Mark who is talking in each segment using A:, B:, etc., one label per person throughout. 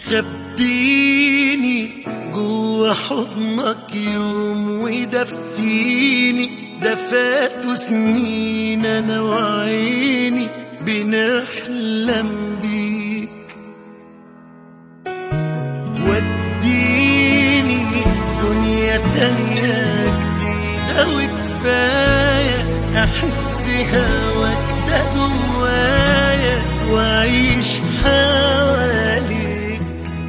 A: خبيني جوا حضنك يوم ودفيني ده فاتوا سنين انا وعيني بنحلم بيك وديني دنيا تانية جديدة وكفاية أحس هواك ده جوايا وأعيش حواليك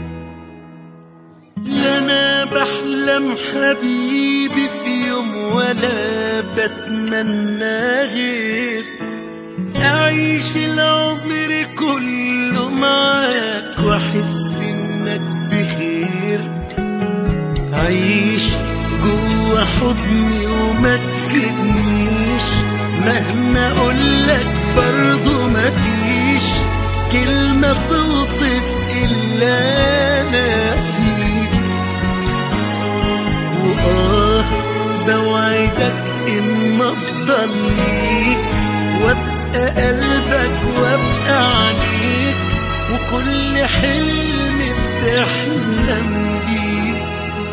A: لا أنا بحلم حبيبي في يوم ولا بتمنى غير أعيش العمر كله معاك وأحس إنك بخير عيش جوا حضني وما تسيبنيش مهما أقولك برضو مفيش كلمة توصف إلا أنا فيك وآه بوعدك إن أفضل ليك وابقى قلبك وابقى عليك وكل حلم بتحلم بيه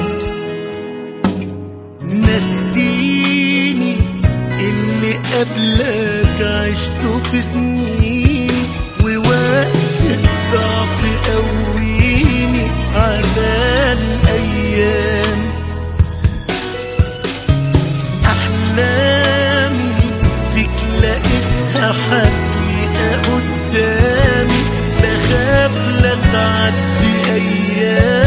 A: نسيني اللي قبلك عشته في سنين ووقت الضعف قويني على الأيام أحلامي فيك لقيتها حقيقة قدامي بخاف لا تعدي أيام